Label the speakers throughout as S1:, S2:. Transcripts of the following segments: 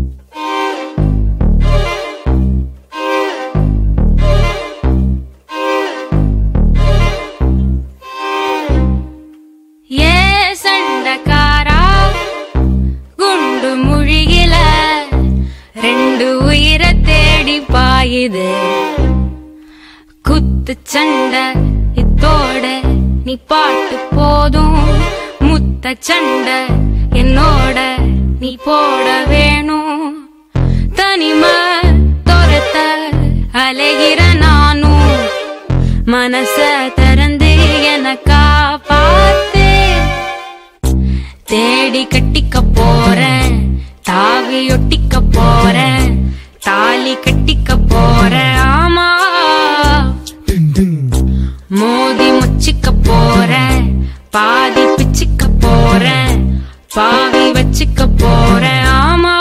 S1: ஏ சண்டக்காரா குண்டு முழிகில ரெண்டு உயிரை தேடி பாயுது குத்து சண்டை இத்தோட நீ பாட்டு போதும் முத்த சண்டை என்னோட நீ போட வேணும் தனிமை துரத்த அலைகிற நானும் மனச திறந்து எனக்கா பார்த்து தேடி கட்டிக்க போறேன் தாவி ஒட்டிக்க போறேன் தாலி கட்டிக்க போறேன் ஆமா மோதி முச்சிக்க போறேன் பாதி பிச்சுக்க போறேன் பாவி வச்சுக்க போறேன் ஆமா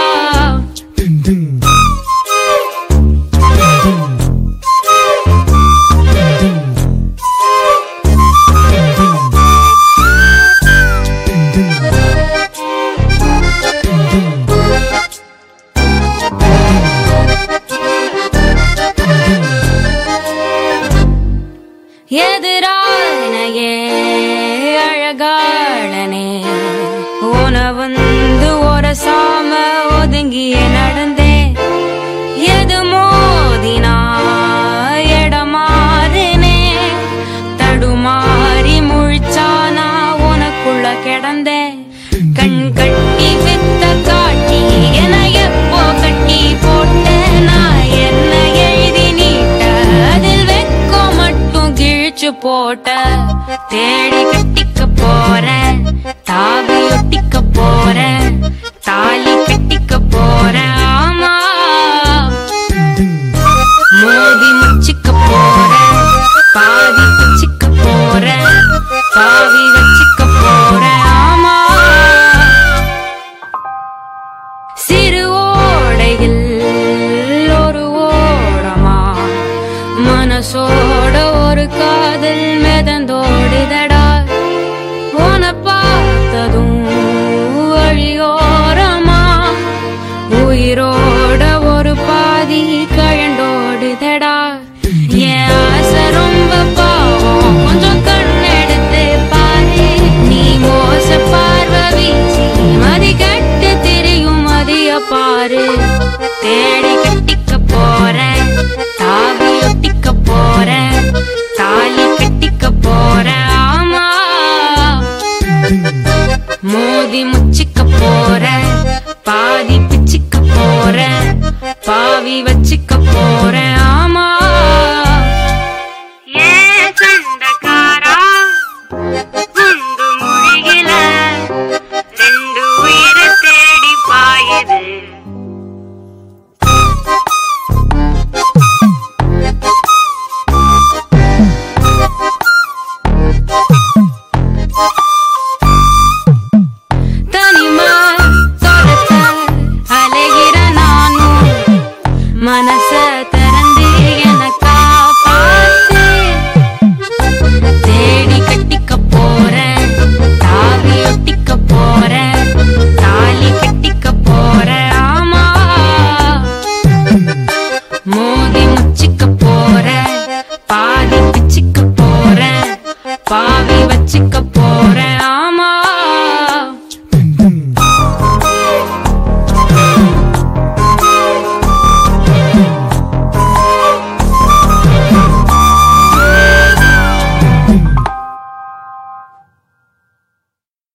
S1: எதிரானையே அழகாளனே உன வந்து ஒரு சாம ஒதுங்கிய நடந்தே எது மோதினா எடமாறுனே தடுமாறி முழிச்சானா உனக்குள்ள கிடந்தே கண் கட்டி வித்த காட்டி என எப்போ கட்டி போட்ட நான் என்ன எழுதி நீட்ட அதில் வெக்கோ மட்டும் கிழிச்சு போட்ட தேடி கட்டிக்க போறேன் தாவி ஒட்டிக்க போறேன் தாலி கட்டிக்க போறேன் ஆமா மோதி முச்சிக்க போறேன் பாதி பிச்சுக்க போறேன் பாவி வச்சுக்க போறேன் ஆமா சிறு ஓடையில் ஒரு ஓடமா மனசோட ஒரு காதல் மிதந்தோடுதடா உன பார்த்ததும் வழியோரமா உயிரோட ஒரு பாதி கழண்டோடுதடா என் ஆசை ரொம்ப பாவம் கொஞ்சம் கண்ணெடுத்து பாரு நீ மோச பார்வை வீசி மதி கட்டு திரியும் மதிய பாரு தேடி கட்டிக்க போறேன் தாவி ஒட்டிக்க போறேன் தாலி கட்டிக்க போறேன் ஆமா மோதி முச்சிக்க போறேன் பாதி பிச்சுக்க போறேன் பாவி வச்சுக்க போறேன்